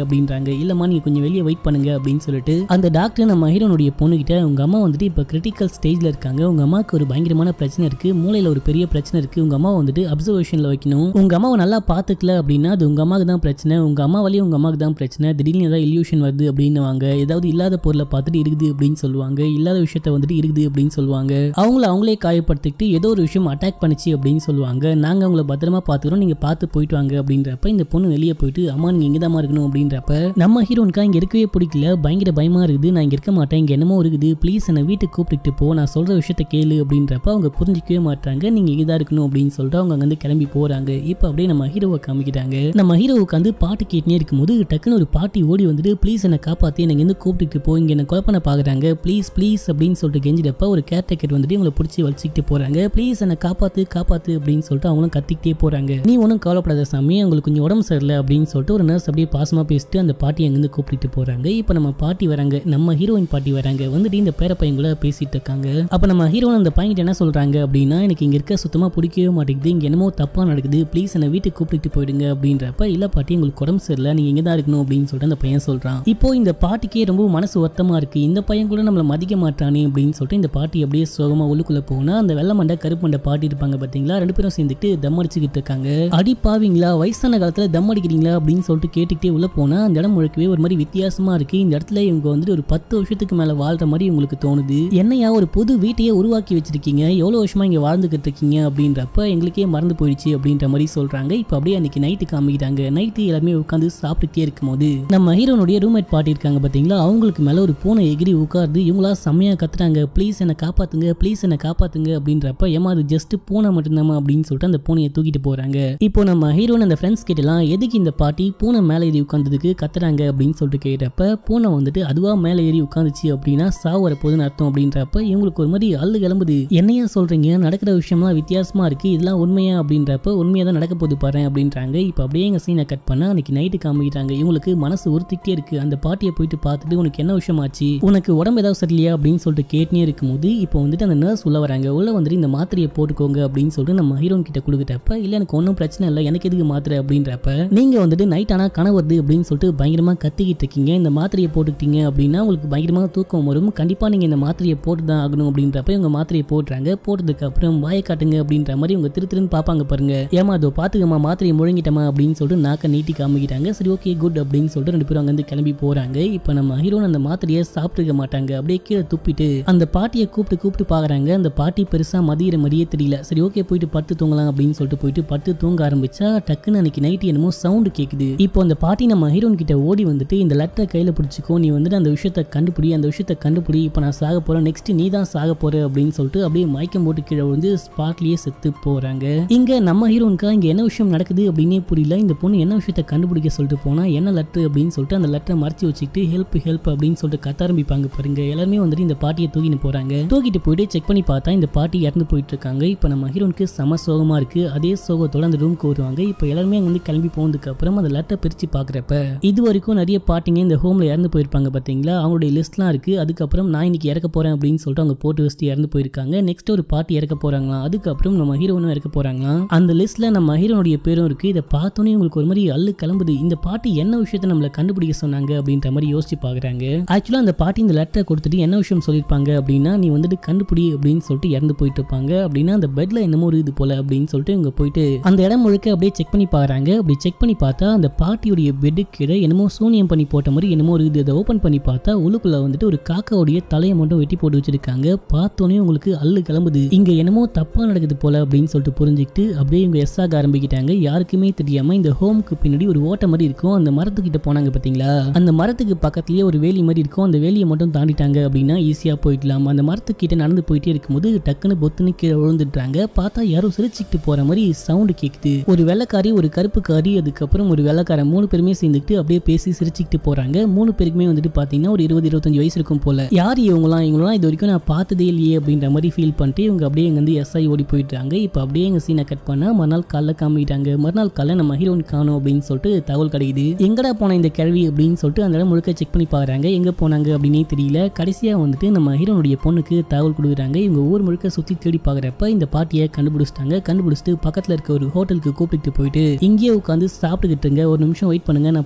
அப்படின்றாங்க இல்லம்மா நீங்க கொஞ்சம் வெளியே வெயிட் பண்ணுங்க அப்படின்னு சொல்லிட்டு அந்த டாக்டர் நம்ம ஹீரோனுடைய பொண்ணுகிட்ட உங்க அம்மா வந்துட்டு இப்ப கிரிட்டிக்கல் ஸ்டேஜ்ல இருக்காங்க உங்க அம்மாவுக்கு ஒரு பயங்கரமான பிரச்சனை இருக்கு மூளையில ஒரு பெரிய பிரச்சனை இருக்கு உங்க அம்மா வந்துட்டு அப்சர்வேஷன்ல வைக்கணும் உங்க அம்மாவை நல்லா பாத்துக்கல அப்படின்னா அது உங்க அம்மாவுக்கு தான் பிரச்சனை உங்க அம்மா வழியும் உங்க அம்மாவுக்கு தான் பிரச்சனை திடீர்னு ஏதாவது இல்யூஷன் வருது அப்படின்னுவாங்க ஏதாவது இல்லாத பொருளை பார்த்துட்டு இருக்குது அப்படின்னு சொல்லுவாங்க இல்லாத விஷயத்த வந்துட்டு இருக்குது அப்படின்னு சொல்லுவாங்க அவங்கள அவங்களே காயப்படுத்திக்கிட்டு ஏதோ ஒரு விஷயம் அட்டாக் பண்ணிச்சு அப்படின்னு சொல்லுவாங்க நாங்க அவங்கள பத்திரமா பாத்துக்கிறோம் நீங்க பார்த்து போயிட்டு வாங்க அப்படின்றப்ப இந்த பொண்ணு வெளியே போயிட்டு அம்மா நீங்க இங்க தான் இருக்கணும் அப்படின்றப்ப நம்ம ஹீரோனுக்கா இங்க இருக்கவே பிடிக்கல பயங்கர பயமா இருக்குது நான் இங்க இருக்க மாட்டேன் இங்க என்னமோ இருக்குது ப்ளீஸ் என்னை வீட்டுக்கு கூப்பிட்டுட்டு போ நான் சொல்ற விஷயத்த கேளு அப்படின்றப்ப அவங்க புரிஞ்சிக்கவே மாட்டாங்க நீங்க இங்கதான் இருக்கணும் அப்படின்னு சொல்லிட்டு அவங்க அங்க இருந்து கிளம்பி போறாங்க இப்போ அப்படியே நம்ம ஹீரோவை காமிக்கிறாங்க நம்ம ஹீரோவுக்கு வந்து பாட்டு கேட்டுனே இருக்கும்போது டக்குன்னு ஒரு பாட்டி ஓடி வந்துட்டு ப்ளீஸ் என்னை காப்பாத்தி எனக்கு இருந்து கூப்பிட்டுட்டு போ இங்க என்ன கொலை பண்ண பாக்குறாங்க ப்ளீஸ் ப்ளீஸ் அப்படின்னு சொல்லிட்டு கெஞ்சிடப்ப ஒரு கேர் டேக்கர் வந்துட்டு இவங்களை பிடிச்சி வலிச்சுக்கிட்டு போறாங்க ப்ளீஸ் என்னை காப்பாத்து காப்பாத்து அப்படின்னு சொல்லிட்டு அவங்களும் கத்திக்கிட்டே போறாங்க நீ ஒன்றும் கவலைப்படாத சாமி அவங்களுக்கு கொஞ்சம் உடம்பு சரியில்லை அப்படின்னு சொல்லிட்டு ஒரு நர்ஸ் அப்படியே பாசமா பேசிட்டு அந்த பாட்டி அங்கிருந்து கூப்பிட்டு போறாங்க இப்போ நம்ம பாட்டி வராங்க நம்ம ஹீரோயின் பாட்டி வராங்க வந்துட்டு இந்த பேர பையன் கூட பேசிட்டு இருக்காங்க அப்ப நம்ம ஹீரோயின் அந்த பையன் என்ன சொல்றாங்க அப்படின்னா எனக்கு இங்க இருக்க சுத்தமா பிடிக்கவே மாட்டேங்குது இங்க என்னமோ தப்பா நடக்குது ப்ளீஸ் என்னை வீட்டுக்கு கூப்பிட்டு போயிடுங்க அப்படின்றப்ப இல்ல பாட்டி உங்களுக்கு உடம்பு சரியில்லை நீங்க இங்க தான் இருக்கணும் அப்படின்னு சொல்லிட்டு அந்த பையன் சொல்றான் இப்போ இந்த பாட்டிக்கே ரொம்ப மனசு வருத்தமா இருக்கு இந்த பையன் கூட நம்மள மதிக்க மாட்டானே அப்படின்னு சொல்லிட்டு இந்த பாட்டி அப்படியே சோகமா உள்ளுக்குள்ள போனா அந்த வெள்ளை மண்டை கருப்பு மண்டை பாட்டி இருப்பாங்க பாத்தீங்களா ரெண்டு பேரும் சேர்ந்துட்டு தம் அடிச்சுக்கிட்டு இருக்காங்க அடி பாவீங்களா வயசான காலத்துல தம் அடிக்கிறீங்களா அப்படின்னு சொல்லிட்டு கேட்டுக்கிட்டே உள்ள போனா அந்த இடம் முழுக்கவே ஒரு மாதிரி வித்தியாசமா இருக்கு இந்த இடத்துல இவங்க வந்துட்டு ஒரு பத்து வருஷத்துக்கு மேல வாழ்ற மாதிரி உங்களுக்கு தோணுது என்னையா ஒரு புது வீட்டையே உருவாக்கி வச்சிருக்கீங்க எவ்வளவு வருஷமா இங்க வாழ்ந்துகிட்டு இருக்கீங்க அப்படின்றப்ப எங்களுக்கே மறந்து போயிடுச்சு அப்படின்ற மாதிரி சொல்றாங்க இப்போ அப்படியே அன்னைக்கு நைட்டு காமிக்கிறாங்க நைட்டு எல்லாமே உட்காந்து சாப்பிட்டுட்டே இருக்கும்போது நம்ம ஹீரோனுடைய ரூம்மேட் பாட்டி இருக்காங்க பாத்தீங்களா அவங்களுக்கு மேல ஒரு பூனை எகிரி உட்கார்ந்து இவங்களா செம்மையா கத்துறாங்க ப்ளீஸ் என்னை காப்பாத்துங்க ப்ளீஸ் என்னை காப்பாத்துங்க அப்படின்றப்ப ஏமா அது ஜஸ்ட் பூனை மட்டும்தாம்மா அப்படின்னு சொல்லிட்டு அந்த பூனையை தூக்கிட்டு போறாங்க இப்போ நம்ம ஹீரோன் அந்த ஃப்ரெண்ட்ஸ் கிட்டலாம் எதுக்கு இந்த பாட்டி பூனை மேலே ஏறி உட்காந்ததுக்கு கத்துறாங்க அப்படின்னு சொல்லிட்டு கேட்டப்ப பூனை வந்துட்டு அதுவா மேலே ஏறி உட்காந்துச்சு அப்படின்னா சாவு வரப்போகுதுன்னு அர்த்தம் அப்படின்றப்ப இவங்களுக்கு ஒரு மாதிரி அள்ளு கிளம்புது என்னையா சொல்றீங்க நடக்கிற விஷயம்லாம் வித்தியாசமா இருக்கு இதெல்லாம் உண்மையா அப்படின்றப்ப உண்மையா தான் நடக்க போகுது பாரு அப்படின்றாங்க இப்போ அப்படியே எங்க சீனை கட் பண்ண அன்னைக்கு நைட்டு காமிக்கிறாங்க இவங்களுக்கு மனசு உறுத்திக்கிட்டே இருக்கு அந்த பாட்டியை போயிட்டு பார்த்துட்டு உனக்கு என்ன விஷயமாச்சு உனக்கு உடம்பு ஏதாவது சரியில்லையா அப்படின்னு சொல்லிட்டு கேட்டுனே இருக்கும்போது இப்போ வந்துட்டு அந்த நர்ஸ் உள்ள வராங்க உள்ள வந்துட்டு இந்த மாத்திரையை போட்டுக்கோங்க அப்படின்னு சொல்லிட்டு நம்ம ஹீரோன் கிட்ட கொடுக்குறப்ப இல்ல எனக்கு ஒன்றும் பிரச்சனை இல்லை எனக்கு எதுக்கு மாத்திரை அப்படின்றப்ப நீங்க வந்துட்டு நைட் ஆனா கனவு வருது அப்படின்னு சொல்லிட்டு பயங்கரமா கத்திக்கிட்டு இருக்கீங்க இந்த மாத்திரையை போட்டுக்கிட்டீங்க அப்படின்னா உங்களுக்கு பயங்கரமாக தூக்கம் வரும் கண்டிப்பா நீங்க இந்த மாத்திரையை போட்டு தான் ஆகணும் அப்படின்றப்ப இவங்க மாத்திரையை போட்டுறாங்க போட்டதுக்கு அப்புறம் வாயை காட்டுங்க அப்படின்ற மாதிரி இவங்க திரு திருன்னு பார்ப்பாங்க பாருங்க ஏமா அதோ பாத்துக்கமா மாத்திரையை முழங்கிட்டமா அப்படின்னு சொல்லிட்டு நாக்க நீட்டி காமிக்கிறாங்க சரி ஓகே குட் அப்படின்னு சொல்லிட்டு ரெண்டு பேரும் அங்கிருந்து கிளம்பி போறாங்க இப்போ நம்ம ஹீரோன் அந்த மாத்திரையை சாப்பிட்டுக்க மாட்டாங்க அப்படியே கீழே துப்பிட்டு அந்த பாட்டியை கூப்பிட்டு கூப்பிட்டு பாக்குறாங்க அந்த பாட்டி பெருசா மதியிற மாதிரியே தெரியல சரி ஓகே போயிட்டு படுத்து தூங்கலாம் அப்படின்னு சொல்லிட்டு போயிட்டு படுத்து தூங்க ஆரம்பிச்சா டக்குன்னு அன்னைக்கு நைட் என்னமோ சவுண்டு கேக்குது இப்போ அந்த பாட்டி நம்ம ஹீரோன் கிட்ட ஓடி வந்துட்டு இந்த லெட்டரை கையில பிடிச்சிக்கோ நீ வந்துட்டு அந்த விஷயத்தை கண்டுபிடி அந்த விஷயத்தை கண்டுபிடி இப்போ நான் சாக போறேன் நெக்ஸ்ட் நீ தான் சாக போற அப்படின்னு சொல்லிட்டு அப்படியே மயக்கம் போட்டு கீழே விழுந்து ஸ்பாட்லயே செத்து போறாங்க இங்க நம்ம ஹீரோனுக்கா இங்க என்ன விஷயம் நடக்குது அப்படின்னே புரியல இந்த பொண்ணு என்ன விஷயத்தை கண்டுபிடிக்க சொல்லிட்டு போனா என்ன லெட்டர் அப்படின்னு சொல்லிட்டு அந்த லெட்டரை மறைச்சு வச்சுக்கிட்டு ஹெல்ப் ஹெல்ப் அப்படின்னு சொல்லிட்டு கத்த ஆரம்பிப்பாங்க பாருங்க எல்லாருமே வந்துட்டு இந்த பாட்டியை தூக்கிட்டு போறாங்க தூக்கிட்டு போயிட்டு செக் பண்ணி பார்த்தா இந்த பாட்டி இறந்து போயிட்டு இருக்காங்க இப்போ நம்ம ஹீரோனுக்கு செம சோகமா இருக்கு அதே சோகத்தோட அந்த ரூமுக்கு வருவாங்க இப்போ எல்லாருமே அங்க வந்து கிளம்பி போனதுக்கு அப்புறம் அந்த லெட்டரை பிரிச்சு பாக்குறப்ப இது வரைக்கும் நிறைய பாட்டிங்க இந்த ஹோம்ல இறந்து போயிருப்பாங்க பாத்தீங்களா அவங்களுடைய லிஸ்ட்லாம் இருக்கு அதுக்கப்புறம் நான் இன்னைக்கு இறக்க போறேன் அப்படின்னு சொல்லிட்டு அவங்க போட்டு வச்சுட்டு இறந்து போயிருக்காங்க நெக்ஸ்ட் ஒரு பாட்டி இறக்க போறாங்களாம் அதுக்கப்புறம் நம்ம ஹீரோனும் இறக்க போறாங்களாம் அந்த லிஸ்ட்ல நம்ம ஹீரோனுடைய பேரும் இருக்கு இதை பார்த்தோன்னே உங்களுக்கு ஒரு மாதிரி அள்ளு கிளம்புது இந்த பாட்டி என்ன விஷயத்த நம்மள கண்டுபிடிக்க சொன்னாங்க அப்படின்ற மாதிரி யோசிச்சு பாக்குறாங்க ஆக்சுவலா அந்த பாட்டி இந்த லெட்டரை கொடுத்துட்டு என்ன விஷயம் சொல்லியிருப்பாங்க அப்படின்னா நீ வந்துட்டு கண்டுபிடி அப்படின்னு சொல்லிட்டு இறந்து போயிட்டு இருப்பாங்க அப்படின்னா அந்த பெட்ல என்னமோ ஒரு இது போல அப்படின்னு சொல்லிட்டு இவங்க போயிட்டு அந்த இடம் முழுக்க அப்படியே செக் பண்ணி பாக்குறாங்க அப்படி செக் பண்ணி பார்த்தா அந்த பாட்டியுடைய பெட்டு கீழே என்னமோ சூனியம் பண்ணி போட்ட மாதிரி என்னமோ ஒரு இது அதை ஓப்பன் பண்ணி பார்த்தா உள்ளுக்குள்ள வந்துட்டு ஒரு காக்காவுடைய தலையை மட்டும் வெட்டி போட்டு வச்சிருக்காங்க பார்த்தோன்னே உங்களுக்கு அள்ளு கிளம்புது இங்க என்னமோ தப்பா நடக்குது போல அப்படின்னு சொல்லிட்டு புரிஞ்சுக்கிட்டு அப்படியே இவங்க எஸ் ஆக ஆரம்பிக்கிட்டாங்க யாருக்குமே தெரியாம இந்த ஹோம்க்கு பின்னாடி ஒரு ஓட்டை மாதிரி இருக்கும் அந்த மரத்துக்கிட்ட போனாங்க பாத்தீங்களா அந்த மரத்துக்கு பக்கத்துலயே ஒரு வேலி மாதிரி இருக்கும் அந்த வேலியை மட்டும் தாண்டிட்டாங்க அப்படின்னா ஈஸியா போயிடலாம் அந்த மரத்துக்கிட்ட நடந்து போயிட்டே இருக்கும்போது டக்குன்னு பொத்துன்னு கீழே விழுந்துட்டாங்க பார்த்தா யாரோ சிரிச்சுக்கிட்டு போற மாதிரி சவுண்டு கேக்குது ஒரு வெள்ளைக்காரி ஒரு கருப்புக்காரி அதுக்கப்புறம் ஒரு வெள்ளைக்காரன் மூணு பேருமே சேர்ந்துக்கிட்டு அப்படியே பேசி சிரிச்சுக்கிட்டு போறாங்க மூணு பேருக்குமே வந்துட்டு பாத்தீங்கன்னா ஒரு இருபது இருபத்தஞ்சு வயசு இருக்கும் போல யார் இவங்களாம் இவங்களாம் இது வரைக்கும் நான் பார்த்ததே இல்லையே அப்படின்ற மாதிரி ஃபீல் பண்ணிட்டு இவங்க அப்படியே இங்க வந்து எஸ்ஐ ஓடி போயிட்டாங்க இப்போ அப்படியே எங்க சீனை கட் பண்ணா மறுநாள் காலைல காமிட்டாங்க மறுநாள் காலைல நம்ம ஹீரோன் காணும் அப்படின்னு சொல்லிட்டு தகவல் கிடைக்குது எங்கடா போன இந்த கேள்வி அப்படின்னு சொல்லிட்டு அந்த இடம் முழுக்க செக் பண்ணி பாக்குறாங்க எங்க போனாங்க அப்படின்னே தெரியல கடைசியா வந்துட்டு நம்ம ஹீரோனுடைய பொண்ணுக்கு தகவல் கொடுக்குறாங்க இவங்க ஊர் முழுக்க சுத்தி தேடி பாக்குறப்ப இந்த பாட்டியை கண்டுபிடிச்சிட்டாங்க கண்டுபிடிச்சிட்டு பக்கத்துல இருக்க ஒரு ஹோட்டலுக்கு கூப்பிட்டு போயிட்டு இங்கேயே உட்காந்து சாப்பிட்டுக்கிட்டு இருங்க ஒரு நிமிஷம் வெயிட் பண்ணுங்க நான் போய்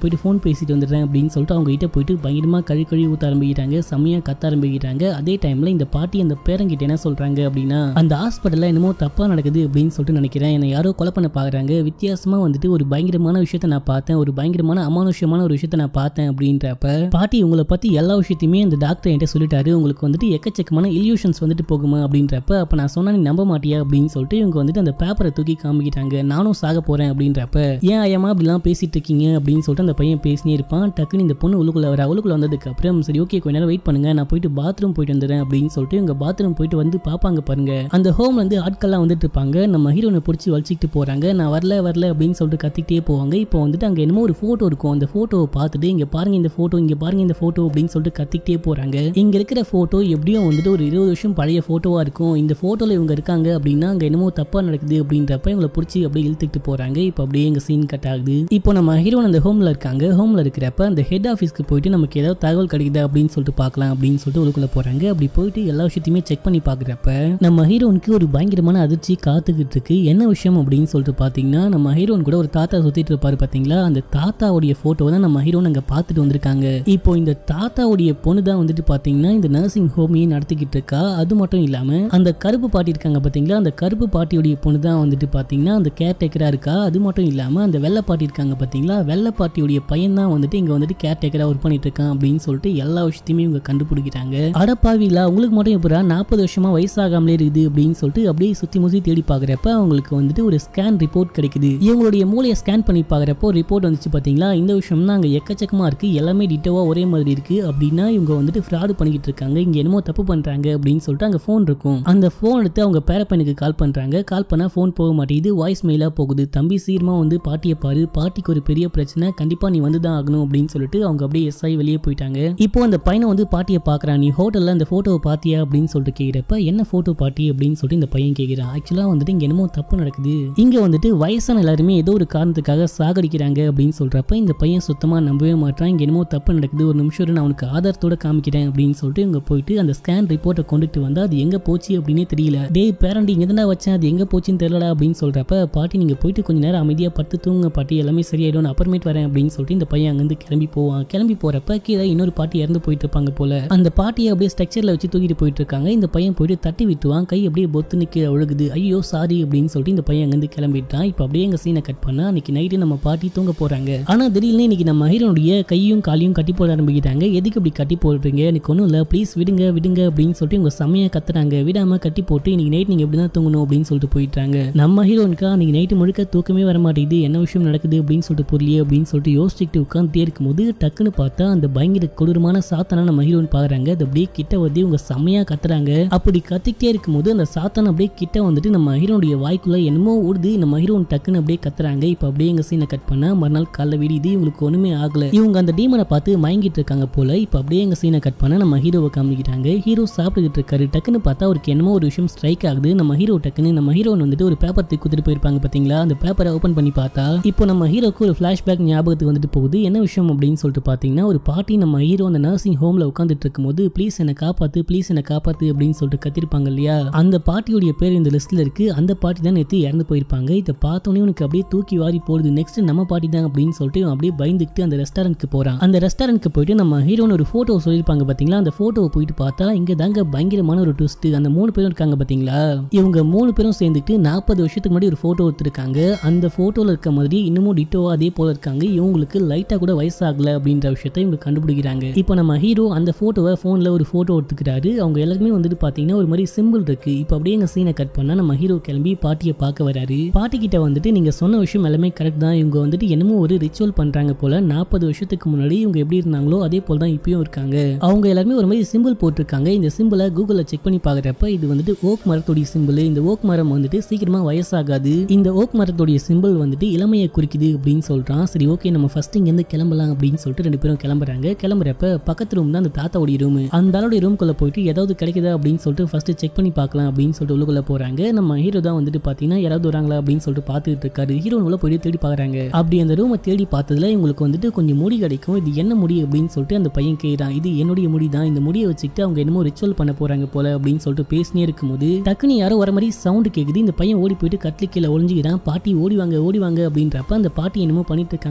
போயிட்டு ஃபோன் பேசிட்டு வந்துடுறேன் அப்படின்னு சொல்லிட்டு அவங்க கிட்ட போயிட்டு பயங்கரமா கழி கழுவி ஊத்த ஆரம்பிக்கிறாங்க செம்மையா கத்த ஆரம்பிக்கிறாங்க அதே டைம்ல இந்த பாட்டி அந்த பேரங்கிட்ட என்ன சொல்றாங்க அப்படின்னா அந்த ஹாஸ்பிட்டல்ல என்னமோ தப்பா நடக்குது அப்படின்னு சொல்லிட்டு நினைக்கிறேன் என்னை யாரோ கொலை பண்ண பாக்குறாங்க வித்தியாசமா வந்துட்டு ஒரு பயங்கரமான விஷயத்த நான் பார்த்தேன் ஒரு பயங்கரமான அமானுஷ்யமான ஒரு விஷயத்த நான் பார்த்தேன் அப்படின்றப்ப பாட்டி உங்களை பத்தி எல்லா விஷயத்தையுமே அந்த டாக்டர் என்கிட்ட சொல்லிட்டாரு உங்களுக்கு வந்துட்டு எக்கச்சக்கமான இல்யூஷன்ஸ் வந்துட்டு போகுமா அப்படின்றப்ப அப்ப நான் சொன்னா நீ நம்ப மாட்டியா அப்படின்னு சொல்லிட்டு இவங்க வந்துட்டு அந்த பேப்பரை தூக்கி காமிக்கிட்டாங்க நானும் சாக போறேன் அப்படின்றப்ப ஏன் ஐயமா அப்படிலாம் பேசிட்டு இருக்கீங்க அப்படின்னு சொல்லிட்டு அந்த பையன் பேசினே இருப்பான் டக்குன்னு இந்த பொண்ணு உள்ளுக்குள்ள வர உள்ளுக்குள்ள வந்ததுக்கு அப்புறம் சரி ஓகே கொஞ்ச நேரம் வெயிட் பண்ணுங்க நான் போயிட்டு பாத்ரூம் போயிட்டு வந்துடுறேன் அப்படின்னு சொல்லிட்டு இவங்க பாத்ரூம் போயிட்டு வந்து பாப்பாங்க பாருங்க அந்த ஹோம்ல இருந்து ஆட்கள்லாம் வந்துட்டு இருப்பாங்க நம்ம ஹீரோனை பிடிச்சி வலிச்சிக்கிட்டு போறாங்க நான் வரல வரல அப்படின்னு சொல்லிட்டு கத்திக்கிட்டே போவாங்க இப்போ வந்துட்டு அங்க என்னமோ ஒரு போட்டோ இருக்கும் அந்த போட்டோவை பார்த்துட்டு இங்க பாருங்க இந்த போட்டோ இங்க பாருங்க இந்த போட்டோ அப்படின்னு சொல்லிட்டு கத்திக்கிட்டே போறாங்க இங்க இருக்கிற போட்டோ எப்படியும் வந்துட்டு ஒரு இருபது வருஷம் பழைய போட்டோவா இருக்கும் இந்த போட்டோல இவங்க இருக்காங்க அப்படின்னா அங்க என்னமோ தப்பா நடக்குது அப்படின்றப்ப இவங்களை பிடிச்சி அப்படியே இழுத்துக்கிட்டு போறாங்க இப்போ அப்படியே எங்க சீன் கட் ஆகுது இப்போ நம்ம ஹீரோன் அந்த ஹோம்ல இருக்காங்க ஹோம்ல இருக்கிறப்ப அந்த ஹெட் ஆஃபீஸ்க்கு போயிட்டு நமக்கு ஏதாவது தகவல் கிடைக்குதா அப்படின்னு சொல்லிட்டு பார்க்கலாம் அப்படின்னு சொல்லிட்டு உள்ளுக்குள்ள போறாங்க அப்படி போயிட்டு எல்லா விஷயத்தையுமே செக் பண்ணி பார்க்குறப்ப நம்ம ஹீரோனுக்கு ஒரு பயங்கரமான அதிர்ச்சி காத்துக்கிட்டு இருக்கு என்ன விஷயம் அப்படின்னு சொல்லிட்டு பார்த்தீங்கன்னா நம்ம ஹீரோன் கூட ஒரு தாத்தா சுத்திட்டு இருப்பாரு பார்த்தீங்களா அந்த தாத்தாவுடைய போட்டோ தான் நம்ம ஹீரோன் அங்கே பார்த்துட்டு வந்திருக்காங்க இப்போ இந்த தாத்தாவுடைய பொண்ணு தான் வந்துட்டு பார்த்தீங்கன்னா இந்த நர்சிங் ஹோமையும் நடத்திக்கிட்டு இருக்கா அது மட்டும் இல்லாம அந்த கருப்பு பாட்டி இருக்காங்க பார்த்தீங்களா அந்த கருப்பு பாட்டியுடைய பொண்ணு தான் வந்துட்டு பார்த்தீங்கன்னா அந்த கேர்டேக்கரா இருக்கா அது மட்டும் இல்லாம அந்த வெள்ளை பாட்டி இருக்காங்க பார்த்தீங்களா வெள்ளை பாட்டியுடைய பையன் தான் வந்துட்டு இங்க வந்துட்டு கேர்டேக்கரா ஒர்க் பண்ணிட்டு இருக்கான் அப்படின்னு சொல்லிட்டு எல்லா விஷயத்தையுமே இவங்க கண்டுபிடிக்கிறாங்க அடப்பாவிலா உங்களுக்கு மட்டும் எப்படா நாற்பது வருஷமா வயசாகாமலே இருக்குது அப்படின்னு சொல்லிட்டு அப்படியே சுத்தி முத்தி தேடி பார்க்குறப்ப அவங்களுக்கு வந்துட்டு ஒரு ஸ்கேன் ரிப்போர்ட் கிடைக்குது இவங்களுடைய மூளையை ஸ்கேன் பண்ணி பார்க்குறப்போ ரிப்போர்ட் வந்துச்சு பார்த்தீங்களா இந்த விஷயம் தான் அங்கே எக்கச்சக்கமா இருக்கு எல்லாமே டிட்டோவா ஒரே மாதிரி இருக்கு அப்படின்னா இவங்க வந்துட்டு ஃப்ராடு பண்ணிக்கிட்டு இருக்காங்க இங்க என்னமோ தப்பு பண்றாங்க அப்படின்னு சொல்லிட்டு அங்கே ஃபோன் இருக்கும் அந்த ஃபோன் எடுத்து அவங்க பேரப்பனுக்கு கால் பண்றாங்க கால் பண்ணா ஃபோன் போக மாட்டேங்குது வாய்ஸ் மெயிலா போகுது தம்பி சீக்கிரமா வந்து பாட்டியை பாரு பாட்டிக்கு ஒரு பெரிய பிரச்சனை கண்டிப்பா நீ வந்து தான் ஆகணும் அப்படின்னு சொல்லிட்டு அவங்க அப்படியே எஸ் ஆகி வெளியே போயிட்டாங்க இப்போ அந்த பையனை வந்து பாட்டியை பார்க்கறான் நீ ஹோட்டல்ல அந்த போட்டோவை பாத்தியா அப்படின்னு சொல்லிட்டு கேட்கிறப்ப என்ன போட்டோ பாட்டி அப்படின்னு சொல்லிட்டு இந்த பையன் கேட்கிறான் ஆக்சுவலா வந்துட்டு இங்க என்னமோ தப்பு நடக்குது இங்க வந்துட்டு வயசான எல்லாருமே ஏதோ ஒரு காரணத்துக்காக சாகடிக்கிறாங்க அப்படின்னு சொல்றப்ப இந்த பையன் சுத்தமா நம்பவே மாட்டான் இங்க என்னமோ தப்பு நடக்குது ஒரு நிமிஷம் இரு, நான் உனக்கு ஆதாரத்தோட காமிக்கிறேன் அப்படின்னு சொல்லிட்டு இவங்க போயிட்டு அந்த ஸ்கேன் ரிப்போர்ட்டை கொண்டுட்டு வந்தா அது எங்க போச்சு அப்படின்னே தெரியல டேய் பேரண்டி இங்க தானே வச்சேன் அது எங்க போச்சுன்னு தெரியலடா அப்படின்னு சொல்றப்ப பாட்டி நீங்க போயிட்டு கொஞ்ச நேரம் அமைதியா படுத்து தூங்க பாட்டி எல்லாமே சரியாயிடும் நான் அப்புறமேட்டு வரேன் அப்படின்னு சொல்லிட்டு இந்த பையன் அங்கிருந்து கிளம்பி போவான் கிளம்பி போறப்ப கீழே இன்னொரு பாட்டி இறந்து போயிட்டு இருப்பாங்க போல அந்த பாட்டியை அப்படியே ஸ்ட்ரக்சர்ல வச்சு தூக்கிட்டு போயிட்டு இருக்காங்க இந்த பையன் போயிட்டு தட்டி விட்டுவான் கை அப்படியே பொத்துன்னு கீழே ஒழுகுது ஐயோ சாரி அப்படின்னு சொல்லிட்டு இந்த பையன் அங்கிருந்து கிளம்பிட்டான் இப்போ அப்படியே எங்க சீனை கட் பண்ணா அன்னைக்கு நைட்டு நம்ம பாட்டி தூங்க போறாங்க ஆனா திடீர்னு இன்னைக்கு நம்ம ஹீரோனுடைய கையும் காலையும் கட்டி போட ஆரம்பிக்கிறாங்க எதுக்கு இப்படி கட்டி போடுறீங்க எனக்கு ஒன்றும் இல்லை ப்ளீஸ் விடுங்க விடுங்க அப்படின்னு சொல்லிட்டு இவங்க செம்மையா கத்துறாங்க விடாம கட்டி போட்டு இன்னைக்கு நைட் நீங்க எப்படி தான் தூங்கணும் அப்படின்னு சொல்லிட்டு போயிட்டாங்க நம்ம ஹீரோனுக்கா அன்னைக்கு நைட்டு முழுக்க தூக்கமே வர மாட்டேங்குது என்ன விஷயம் நடக்குது அப்படின்னு சொல்லிட்டு புரியலையே அப்படின்னு சொல்லிட்டு யோசிச்சுட்டு உட்காந்துட்டே இருக்கும்போது டக்குன்னு பார்த்தா அந்த பயங்கர கொடூரமான சாத்தான நம்ம ஹீரோன் பாக்குறாங்க அது அப்படியே கிட்ட வந்து இவங்க செம்மையா கத்துறாங்க அப்படி கத்திக்கிட்டே இருக்கும்போது அந்த சாத்தான் அப்படியே கிட்ட வந்துட்டு நம்ம ஹீரோனுடைய வாய்க்குள்ள என்னமோ ஓடுது நம்ம ஹீரோன் டக்குன்னு அப்படியே கத்துறாங்க இப்போ அப்படியே எங்க சீனை கட் பண்ணா மறுநாள் காலைல விடியுது இவங்களுக்கு ஒண்ணுமே ஆகல இவங்க அந்த டீமனை பார்த்து மயங்கிட்டு இருக்காங்க போல இப்போ அப்படியே எங்க சீனை கட் பண்ணா நம்ம ஹீரோவை காமிக்கிறாங்க ஹீரோ சாப்பிட்டுக்கிட்டு இருக்காரு டக்குன்னு பார்த்தா அவருக்கு என்னமோ ஒரு விஷயம் ஸ்ட்ரைக் ஆகுது நம்ம ஹீரோ டக்குன்னு நம்ம ஹீரோன் வந்துட்டு ஒரு பேப்பர் தூக்கி கொடுத்துட்டு போயிருப்பாங்க பாத்தீங்களா அந்த பேப்பரை ஓபன் பண்ணி பார்த்தா இப்போ நம்ம ஹீரோக்கு ஒரு ஃபிளாஷ்பேக் ஞாபகத்துக்கு வந்துட்டு போகுது என்ன விஷயம் அப்படின்னு சொல்லிட்டு பார்த்தீங்கன்னா ஒரு பாட்டி நம்ம ஹீரோ அந்த நர்சிங் ஹோம்ல உட்காந்துட்டு இருக்கும்போது ப்ளீஸ் என்னை காப்பாத்து ப்ளீஸ் என்னை காப்பாத்து அப்படின்னு சொல்லிட்டு கத்திருப்பாங்க இல்லையா அந்த பாட்டியுடைய பேர் இந்த லிஸ்ட்ல இருக்கு அந்த பாட்டி தான் நேற்று இறந்து போயிருப்பாங்க இதை பார்த்தோன்னே உனக்கு அப்படியே தூக்கி வாரி போடுது நெக்ஸ்ட் நம்ம பாட்டி தான் அப்படின்னு சொல்லிட்டு இவன் அப்படியே பயந்துக்கிட்டு அந்த ரெஸ்டாரண்ட்க்கு போறான் அந்த ரெஸ்டாரண்ட்க்கு போயிட்டு நம்ம ஹீரோன்னு ஒரு போட்டோ சொல்லியிருப்பாங்க பாத்தீங்களா அந்த போட்டோவை போயிட்டு பார்த்தா இங்க தாங்க பயங்கரமான ஒரு ட்விஸ்ட் அந்த மூணு பேரும் இருக்காங்க பாத்தீங்களா இவங்க மூணு பேரும் சேர்ந்துட்டு நாற்பது வருஷத்துக்கு முன்னாடி ஒரு போட்டோ எடுத்திருக்காங்க அந்த போட்டோல இருக்க மாதிரி இன்னமும் டிட்டோவா அதே போல இருக்காங்க இவங்களுக்கு லைட்டா கூட வயசாகல அப்படின்ற விஷயத்தை இவங்க கண்டுபிடிக்கிறாங்க இப்போ நம்ம ஹீரோ அந்த போட்டோவை போன்ல ஒரு போட்டோ எடுத்துக்கிறாரு அவங்க எல்லாருமே வந்துட்டு பாத்தீங்கன்னா ஒரு மாதிரி சிம்பிள் இருக்கு இப்போ அப்படியே எங்க சீனை கட் பண்ணா நம்ம ஹீரோ கிளம்பி பாட்டியை பார்க்க வராரு பாட்டி கிட்ட வந்துட்டு நீங்க சொன்ன விஷயம் எல்லாமே கரெக்ட் தான் இவங்க வந்துட்டு என்னமோ ஒரு ரிச்சுவல் பண்றாங்க போல நாற்பது வருஷத்துக்கு முன்னாடி இவங்க எப்படி இருந்தாங்களோ அதே போல தான் இப்பயும் இருக்காங்க அவங்க எல்லாருமே ஒரு மாதிரி சிம்பிள் போட்டிருக்காங்க இந்த சிம்பிளை கூகுள்ல செக் பண்ணி பார்க்குறப்ப இது வந்துட்டு ஓக் மரத்துடைய சிம்பிள் இந்த ஓக் மரம் வந்துட்டு சீக்கிரமா வயசாகாது இந்த ஓக் மரத்துடைய சிம்பிள் வந்துட்டு இளமையை குறிக்குது அப்படின்னு சொல்றான் சரி ஓகே நம்ம ஃபர்ஸ்ட் இங்க இருந்து கிளம்பலாம் அப்படின்னு சொல்லிட்டு ரெண்டு பேரும் கிளம்புறாங்க கிளம்புறப்ப பக்கத்து ரூம் தான் அந்த தாத்தாவுடைய ரூம் அந்த ஆளுடைய ரூம்குள்ள போயிட்டு ஏதாவது கிடைக்குதா அப்படின்னு சொல்லிட்டு ஃபர்ஸ்ட் செக் பண்ணி பார்க்கலாம் அப்படின்னு சொல்லிட்டு உள்ளுக்குள்ள போறாங்க நம்ம ஹீரோ தான் வந்துட்டு பாத்தீங்கன்னா யாராவது வராங்களா அப்படின்னு சொல்லிட்டு பார்த்துட்டு இருக்காரு ஹீரோ உள்ள போய் தேடி பார்க்கறாங்க அப்படி அந்த ரூமை தேடி பார்த்ததுல இவங்களுக்கு வந்துட்டு கொஞ்சம் முடி கிடைக்கும் இது என்ன முடி அப்படின்னு சொல்லிட்டு அந்த பையன் கேட்கிறான் இது என்னுடைய முடி தான் இந்த முடியை வச்சுக்கிட்டு அவங்க என்னமோ ரிச்சுவல் பண்ண போறாங்க போல அப்படின்னு சொல்லிட்டு பேசினே இருக்கும்போது டக்குன்னு யாரோ வர மாதிரி சவுண்ட் கேக்குது இந்த பையன் ஓடி போயிட்டு கட்லி கீழே ஒளிஞ்சுக்கிறான் பாட்டி ஓடி வாங்க ஓடி வாங்க அப்படின்றப்ப அந்த பாட்டி என்னமோ பண்ணிட்டு இருக்காங்க ஆயா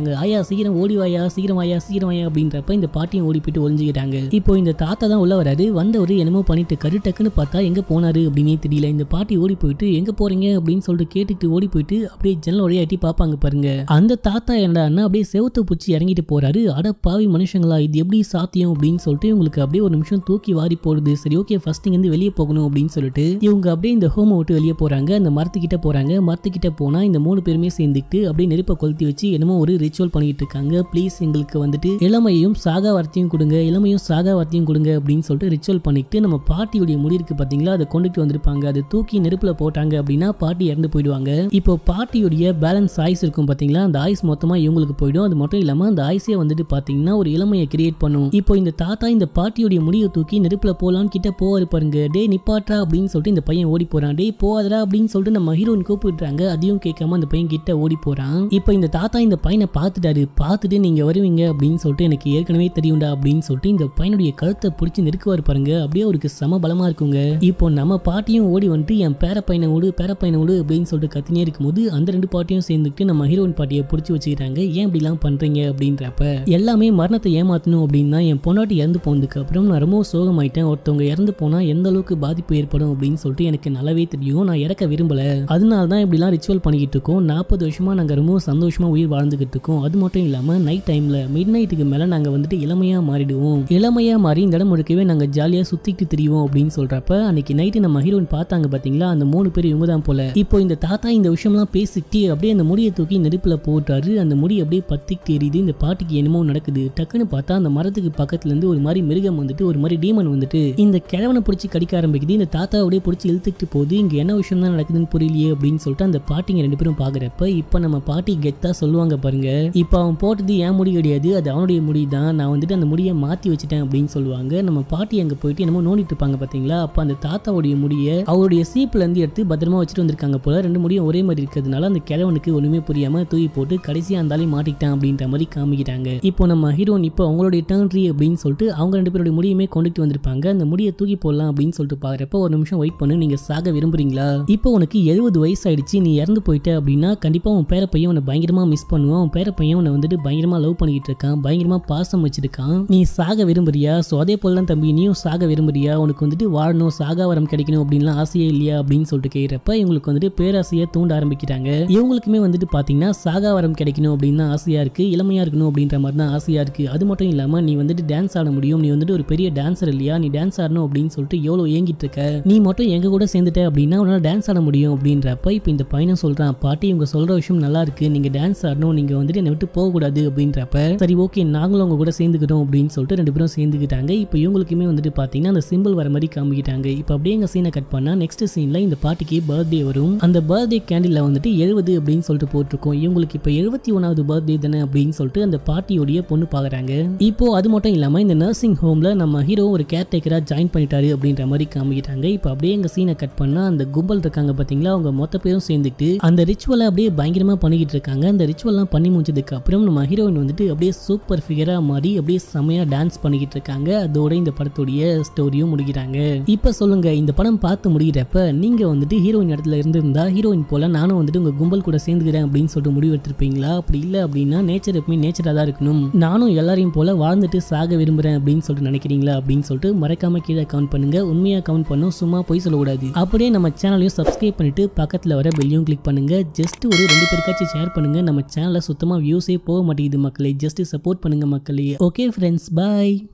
சீக்கிரம் ஓடி வாயா சீக்கிரம் வாயா சீக்கிரம் வாயா அப்படின்றப்ப இந்த பாட்டியும் ஓடி போயிட்டு ஒளிஞ்சுக்கிட்டாங்க இப்போ இந்த தாத்தா தான் உள்ள வராரு வந்தவர் என்னமோ பண்ணிட்டு கரு டக்குன்னு பார்த்தா எங்க போனாரு அப்படின்னே தெரியல இந்த பாட்டி ஓடி போயிட்டு எங்க போறீங்க அப்படின்னு சொல்லிட்டு கேட்டுக்கிட்டு ஓடி போயிட்டு அப்படியே ஜன்னல் வழியா எட்டி பார்ப்பாங்க பாருங்க அந்த தாத்தா என்னடான்னா அப்படியே செவத்து பூச்சி இறங்கிட்டு போறாரு அட பாவி மனுஷங்களா இது எப்படி சாத்தியம் அப்படின்னு சொல்லிட்டு இவங்களுக்கு அப்படியே ஒரு நிமிஷம் தூக்கி வாரி போடுது சரி ஓகே ஃபர்ஸ்ட் இங்க இருந்து வெளியே போகணும் அப்படின்னு சொல்லிட்டு இவங்க அப்படியே இந்த ஹோமை விட்டு வெளியே போறாங்க அந்த மரத்துக்கிட்ட போறாங்க மரத்துக்கிட்ட போனா இந்த மூணு பேருமே சேர்ந்துக்கிட்டு அப்படியே நெருப்பை கொளுத்தி வச்சு என்னமோ ஒரு ரிச்சுவல் பண்ணிட்டு இருக்காங்க ப்ளீஸ் எங்களுக்கு வந்துட்டு இளமையும் சாகா வார்த்தையும் கொடுங்க இளமையும் சாகா வார்த்தையும் கொடுங்க அப்படின்னு சொல்லிட்டு ரிச்சுவல் பண்ணிட்டு நம்ம பாட்டியுடைய முடி இருக்கு பாத்தீங்களா அதை கொண்டுட்டு வந்திருப்பாங்க அதை தூக்கி நெருப்புல போட்டாங்க அப்படின்னா பாட்டி இறந்து போயிடுவாங்க இப்போ பாட்டியுடைய பேலன்ஸ் ஆயுஸ் இருக்கும் பாத்தீங்களா அந்த ஆயுஸ் மொத்தமா இவங்களுக்கு போயிடும் அது மட்டும் இல்லாம அந்த ஆயுஸே வந்துட்டு பாத்தீங்கன்னா ஒரு இளமையை கிரியேட் பண்ணும் இப்போ இந்த தாத்தா இந்த பாட்டியுடைய முடியை தூக்கி நெருப்புல போலான்னு கிட்ட போவாரு பாருங்க டே நிப்பாட்டா அப்படின்னு சொல்லிட்டு இந்த பையன் ஓடி போறான் டே போகாதடா அப்படின்னு சொல்லிட்டு நம்ம ஹீரோயின் கூப்பிடுறாங்க அதையும் கேட்காம அந்த பையன் கிட்ட ஓடி போறான் இப்போ இந்த தாத்தா இந்த பையனை பார்த்துட்டாரு பார்த்துட்டு நீங்க வருவீங்க அப்படின்னு சொல்லிட்டு எனக்கு ஏற்கனவே தெரியும்டா அப்படின்னு சொல்லிட்டு இந்த பையனுடைய கழுத்தை பிடிச்சி நெருக்குவார் பாருங்க அப்படியே அவருக்கு சம பலமா இருக்குங்க இப்போ நம்ம பாட்டியும் ஓடி வந்துட்டு என் பேர பையனை விடு பேர பையனை விடு அப்படின்னு சொல்லிட்டு கத்தினே இருக்கும்போது அந்த ரெண்டு பாட்டியும் சேர்ந்துக்கிட்டு நம்ம ஹீரோயின் பாட்டியை பிடிச்சி வச்சுக்கிறாங்க ஏன் இப்படிலாம் பண்றீங்க அப்படின்றப்ப எல்லாமே மரணத்தை ஏமாத்தணும் அப்படின்னா என் பொண்டாட்டி இறந்து போனதுக்கு அப்புறம் நான் ரொம்ப சோகமாயிட்டேன் ஒருத்தவங்க இறந்து போனா எந்த அளவுக்கு பாதிப்பு ஏற்படும் அப்படின்னு சொல்லிட்டு எனக்கு நல்லாவே தெரியும் நான் இறக்க விரும்பல அதனால தான் இப்படிலாம் ரிச்சுவல் பண்ணிக்கிட்டு இருக்கோம் நாற்பது வருஷமா நாங்க ரொம்ப சந்தோஷமா உயிர் வாழ்ந்துகிட்டு இருக்கோம் அது மட்டும் இல்லாம நைட் டைம்ல மிட் நைட்டுக்கு மேல நாங்க வந்துட்டு இளமையா மாறிடுவோம் இளமையா மாறி இந்த இடம் முழுக்கவே நாங்க ஜாலியா சுத்திட்டு திரிவோம் அப்படின்னு சொல்றப்ப அன்னைக்கு நைட்டு நம்ம ஹீரோயின் பார்த்தாங்க பாத்தீங்களா அந்த மூணு பேர் இவங்க தான் போல இப்போ இந்த தாத்தா இந்த விஷயம்லாம் பேசிக்கிட்டு அப்படியே அந்த முடியை தூக்கி நெருப்புல போட்டாரு அந்த முடி அப்படியே பத்திக்கிட்டு எரியுது இந்த பாட்டுக்கு என்னமோ நடக்குது டக்குன்னு பார்த்தா அந்த மரத்துக்கு பக்கத்துல இருந்து ஒரு மாதிரி மிருகம் வந்துட்டு ஒரு மாதிரி டீமன் வந்துட்டு இந்த கிழவனை பிடிச்சி கடிக்க ஆரம்பிக்குது இந்த தாத்தா அப்படியே பிடிச்சி இழுத்துக்கிட்டு போகுது இங்க என்ன விஷயம் தான் நடக்குதுன்னு புரியலையே அப்படின்னு சொல்லிட்டு அந்த பாட்டிங்க ரெண்டு பேரும் பாக்குறப்ப இப்ப நம்ம பாட்டி கெத்தா சொல்லுவாங்க பாருங்க இப்ப அவன் போட்டது என் முடி கிடையாது அது அவனுடைய முடி தான் நான் வந்துட்டு அந்த முடியை மாத்தி வச்சுட்டேன் அப்படின்னு சொல்லுவாங்க நம்ம பாட்டி அங்க போயிட்டு என்னமோ நோண்டிட்டு இருப்பாங்க பாத்தீங்களா அப்ப அந்த தாத்தாவுடைய முடியை அவருடைய சீப்ல இருந்து எடுத்து பத்திரமா வச்சுட்டு வந்திருக்காங்க போல ரெண்டு முடியும் ஒரே மாதிரி இருக்கிறதுனால அந்த கிழவனுக்கு ஒண்ணுமே புரியாம தூக்கி போட்டு கடைசியா அந்தாலே மாட்டிக்கிட்டான் அப்படின்ற மாதிரி காமிக்கிறாங்க இப்போ நம்ம ஹீரோன் இப்போ அவங்களுடைய டர்ன் ட்ரீ அப்படின்னு சொல்லிட்டு அவங்க ரெண்டு பேருடைய முடியுமே கொண்டுட்டு வந்திருப்பாங்க அந்த முடியை தூக்கி போடலாம் அப்படின்னு சொல்லிட்டு பாக்குறப்ப ஒரு நிமிஷம் வெயிட் பண்ணு நீங்க சாக விரும்புறீங்களா இப்போ உனக்கு எழுபது வயசு ஆயிடுச்சு நீ இறந்து போயிட்ட அப்படின்னா கண்டிப்பா உன் பேர பையன் உன்னை பயங்கரமா மிஸ் பண்ணுவான் உன் பேர பையன் உன்னை வந்துட்டு பயங்கரமா லவ் பண்ணிக்கிட்டு இருக்கான் பயங்கரமா பாசம் வச்சிருக்கான் நீ சாக விரும்புறியா ஸோ அதே போல தான் தம்பி நீயும் சாக விரும்புறியா உனக்கு வந்துட்டு வாழணும் சாகா வரம் கிடைக்கணும் அப்படின்லாம் ஆசையே இல்லையா அப்படின்னு சொல்லிட்டு கேட்கிறப்ப இவங்களுக்கு வந்துட்டு பேராசையை தூண்ட ஆரம்பிக்கிறாங்க இவங்களுக்குமே வந்துட்டு பாத்தீங்கன்னா சாகா வரம் கிடைக்கணும் அப்படின்னு தான் ஆசையா இருக்கு இளமையா இருக்கணும் அப்படின்ற மாதிரி தான் ஆசையா இருக்கு அது மட்டும் இல்லாம நீ வந்துட்டு டான்ஸ் ஆட முடியும் நீ வந்துட்டு ஒரு பெரிய டான்சர் இல்லையா நீ டான்ஸ் ஆடணும் அப்படின்னு சொல்லிட்டு எவ்வளவு ஏங்கிட்டு இருக்க நீ மட்டும் எங்க கூட சேர்ந்துட்ட அப்படின்னா உன்னால டான்ஸ் ஆட முடியும் அப்படின்றப்ப இப்போ இந்த பையனும் சொல்றான் பாட்டி இவங்க சொல்ற விஷயம் நல்லா இருக்கு நீங்க டான்ஸ் ஆடணும் நீங்க வந்துட்டு என்னை விட்டு போக கூடாது அப்படின்றப்ப சரி ஓகே நாங்களும் உங்க கூட சேர்ந்துக்கிட்டோம் அப்படின்னு சொல்லிட்டு ரெண்டு பேரும் சேர்ந்துக்கிட்டாங்க இப்போ இவங்களுக்குமே வந்துட்டு பாத்தீங்கன்னா அந்த சிம்பிள் வர மாதிரி காமிக்கிட்டாங்க இப்போ அப்படியே எங்க சீனை கட் பண்ணா நெக்ஸ்ட் சீன்ல இந்த பாட்டிக்கு பர்த்டே வரும் அந்த பர்த்டே கேண்டில்ல வந்துட்டு எழுபது அப்படின்னு சொல்லிட்டு போட்டிருக்கோம் இவங்களுக்கு இப்போ எழுபத்தி ஒன்னாவது பர்த்டே தானே அப்படின்னு சொல்லிட்டு அந்த பாட்டியோடைய பொண்ணு பாக்குறாங்க இப்போ அது மட்டும் இல்லாம இந்த நர்சிங் ஹோம்ல நம்ம ஹீரோ ஒரு கேர்டேக்கரா ஜாயின் பண்ணிட்டாரு அப்படின்ற மாதிரி காமிக்கிட்டாங்க இப்போ அப்படியே எங்க சீனை கட் பண்ணா அந்த கும்பல் இருக்காங்க பாத்தீங்களா அவங்க மொத்த பேரும் சேர்ந்துட்டு அந்த ரிச்சுவலை அப்படியே பயங்கரமா பண்ணிக்கிட்டு இருக்காங்க அந்த ரிச்சுவல்லாம் பண்ணி முடிச்சதுக்கு அப்புறம் நம்ம ஹீரோயின் வந்துட்டு அப்படியே சூப்பர் ஃபிகரா மாறி அப்படியே செமையா டான்ஸ் பண்ணிக்கிட்டு இருக்காங்க அதோட இந்த படத்துடைய ஸ்டோரியும் முடிக்கிறாங்க இப்ப சொல்லுங்க இந்த படம் பார்த்து முடிகிறப்ப நீங்க வந்துட்டு ஹீரோயின் இடத்துல இருந்திருந்தா ஹீரோயின் போல நானும் வந்துட்டு உங்க கும்பல் கூட சேர்ந்துக்கிறேன் அப்படின்னு சொல்லிட்டு முடிவு எடுத்திருப்பீங்களா அப்படி இல்லை அப்படின்னா நேச்சர் எப்பவுமே நேச்சரா தான் இருக்கணும் நானும் எல்லாரையும் போல வாழ்ந்துட்டு சாக விரும்புறேன் அப்படின்னு சொல்லிட்டு நினைக்கிறீங்களா அப்படின்னு சொல்லிட்டு மறக்காம கீழே கவுண்ட் பண்ணுங்க உண்மையா கவுண்ட் பண்ணும் சும்மா போய் சொல்லக்கூடாது அப்படியே நம்ம சேனலையும் சப்ஸ்கிரைப் பண்ணிட்டு பக்கத்துல வர பெல்லையும் கிளிக் பண்ணுங்க ஜஸ்ட் ஒரு ரெண்டு பேருக்காச்சும் ஷேர் பண்ணுங்க நம்ம சேனல்ல சுத்தமா வியூஸே போக மாட்டேங்குது மக்களே ஜஸ்ட் சப்போர்ட் பண்ணுங்க மக்களே ஓகே ஃப்ரெண்ட்ஸ் பாய்